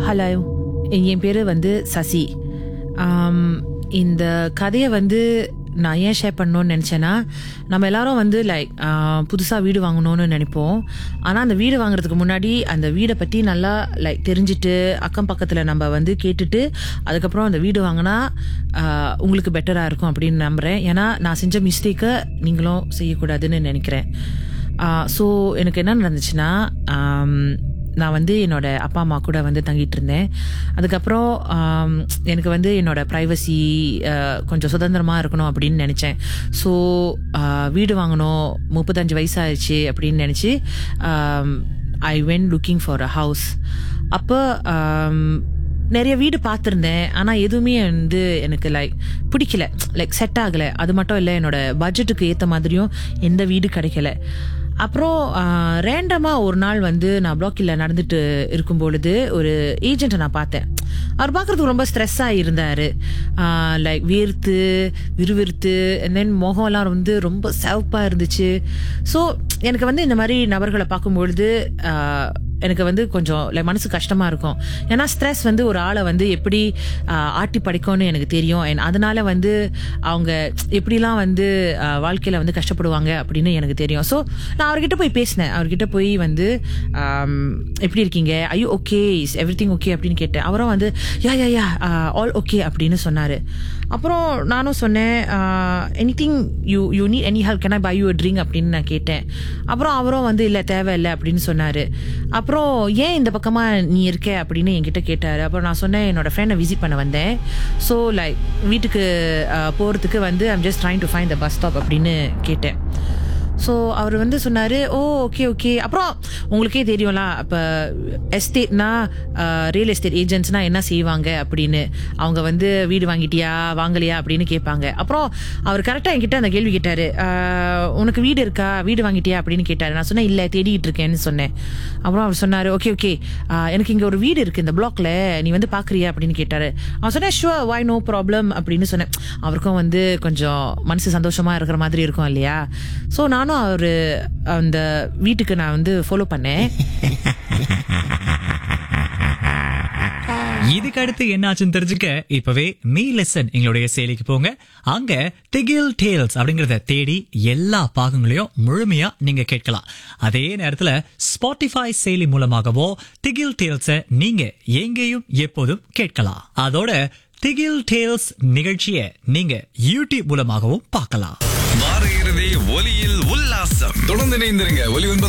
hello என் பேர் வந்து சசி ஆம், இந்த கதையை வந்து நான் ஏன் ஷேர் பண்ணணும்னு நினச்சேன்னா நம்ம எல்லாரும் வந்து லைக் புதுசாக வீடு வாங்கணும்னு நினைப்போம் ஆனால் அந்த வீடு வாங்குறதுக்கு முன்னாடி அந்த வீடை பற்றி நல்லா லைக் தெரிஞ்சுட்டு அக்கம் பக்கத்தில் நம்ம வந்து கேட்டுட்டு அதுக்கப்புறம் அந்த வீடு வாங்கினா ஆஹ், உங்களுக்கு பெட்டராக இருக்கும் அப்படின்னு நம்புகிறேன் ஏன்னா நான் செஞ்ச மிஸ்டேக்கை நீங்களும் செய்யக்கூடாதுன்னு நினைக்கிறேன் ஸோ எனக்கு என்ன நடந்துச்சுன்னா ஆம், நான் வந்து என்னோட அப்பா அம்மா கூட வந்து தங்கிட்டு இருந்தேன் அதுக்கப்புறம் ஆம், எனக்கு வந்து என்னோட ப்ரைவசி கொஞ்சம் சுதந்திரமாக இருக்கணும் அப்படின்னு நினச்சேன் ஸோ வீடு வாங்கணும் முப்பத்தஞ்சு வயசாகிடுச்சு அப்படின்னு நினச்சி I went looking for a house அப்போ நிறைய வீடு பார்த்துருந்தேன் ஆனால் எதுவுமே வந்து எனக்கு லைக் பிடிக்கல லைக் செட் ஆகலை அது மட்டும் இல்லை என்னோட பட்ஜெட்டுக்கு ஏற்ற மாதிரியும் எந்த வீடு கிடைக்கல அப்புறம் ரேண்டமாக ஒரு நாள் வந்து நான் ப்ளாக்கில் நடந்துட்டு இருக்கும் பொழுது ஒரு ஏஜென்ட்டை நான் பார்த்தேன் அவர் பார்க்குறதுக்கு ரொம்ப ஸ்ட்ரெஸ்ஸாக இருந்தார் லைக் வேர்த்து விறுவிறுத்து தென் முகம்லாம் வந்து ரொம்ப சிவப்பாக இருந்துச்சு ஸோ எனக்கு வந்து இந்த மாதிரி நபர்களை பார்க்கும்பொழுது ஆஹ், எனக்கு வந்து கொஞ்சம் like மனசு கஷ்டமா இருக்கும் ஏன்னா ஸ்ட்ரெஸ் வந்து ஒரு ஆளை வந்து எப்படி ஆஹ், ஆட்டி படைக்கும்னு எனக்கு தெரியும் And அதனால வந்து அவங்க எப்படிலாம் வந்து ஆஹ், வாழ்க்கையில வந்து கஷ்டப்படுவாங்க அப்படின்னு எனக்கு தெரியும் ஸோ நான் அவர்கிட்ட போய் பேசினேன் அவர்கிட்ட போய் வந்து ஆம், எப்படி இருக்கீங்க ஐயோ okay is everything okay அப்படின்னு கேட்டேன் அவரும் வந்து யா யா யா ஆல் ஓகே அப்படின்னு சொன்னாரு அப்புறம் நானும் சொன்னேன் anything you you need any help can I buy you drink அப்படின்னு நான் கேட்டேன் அப்புறம் அவரும் வந்து இல்லை தேவையில்லை அப்படின்னு சொன்னார் அப்புறம் ஏன் இந்த பக்கமாக நீ இருக்க அப்படின்னு என்கிட்ட கேட்டார் அப்புறம் நான் சொன்னேன் என்னோட ஃப்ரெண்டை விசிட் பண்ண வந்தேன் ஸோ லைக் வீட்டுக்கு போகிறதுக்கு வந்து I'm just trying to find the bus stop அப்படின்னு கேட்டேன் ஸோ அவர் வந்து சொன்னார் ஓ ஓகே ஓகே அப்புறம் உங்களுக்கே தெரியும்ல இப்போ எஸ்டேட்னா ரியல் எஸ்டேட் ஏஜென்ட்ஸ்னா என்ன செய்வாங்க அப்படின்னு அவங்க வந்து வீடு வாங்கிட்டியா வாங்கலையா அப்படின்னு கேட்பாங்க அப்புறம் அவர் கரெக்டாக என்கிட்ட அந்த கேள்வி கேட்டார் உனக்கு வீடு இருக்கா வீடு வாங்கிட்டியா அப்படின்னு கேட்டார் நான் சொன்னேன் இல்லை தேடிட்டு இருக்கேன்னு சொன்னேன் அப்புறம் அவர் சொன்னார் ஓகே ஓகே எனக்கு இங்கே ஒரு வீடு இருக்குது இந்த பிளாக்ல நீ வந்து பார்க்குறியா அப்படின்னு கேட்டார் அவன் சொன்னேன் ஷுவர் வாய் நோ ப்ராப்ளம் அப்படின்னு சொன்னேன் அவருக்கும் வந்து கொஞ்சம் மனசு சந்தோஷமா இருக்கிற மாதிரி இருக்கும் இல்லையா ஸோ நானும் அவர் அந்த வீட்டுக்கு நான் வந்து ஃபாலோ பண்ணேன் இதுக்கு அடுத்து என்னாச்சுன்னு தெரிஞ்சுக்க இப்பவே மீ லெசன் எங்களுடைய செயலிக்கு போங்க அங்க திகில் டேல்ஸ் அப்படிங்கறத தேடி எல்லா பாகங்களையும் முழுமையா நீங்க கேட்கலாம் அதே நேரத்துல ஸ்பாட்டிஃபை செயலி மூலமாகவோ திகில் டேல்ஸ நீங்க எங்கேயும் எப்போதும் கேட்கலாம் அதோட திகில் டேல்ஸ் நிகழ்ச்சியை நீங்க யூடியூப் மூலமாகவும் பார்க்கலாம் வார இறுதி ஒலியில் உல்லாசம் தொடர்ந்து இணைந்திருங்க ஒலி ஒன்பது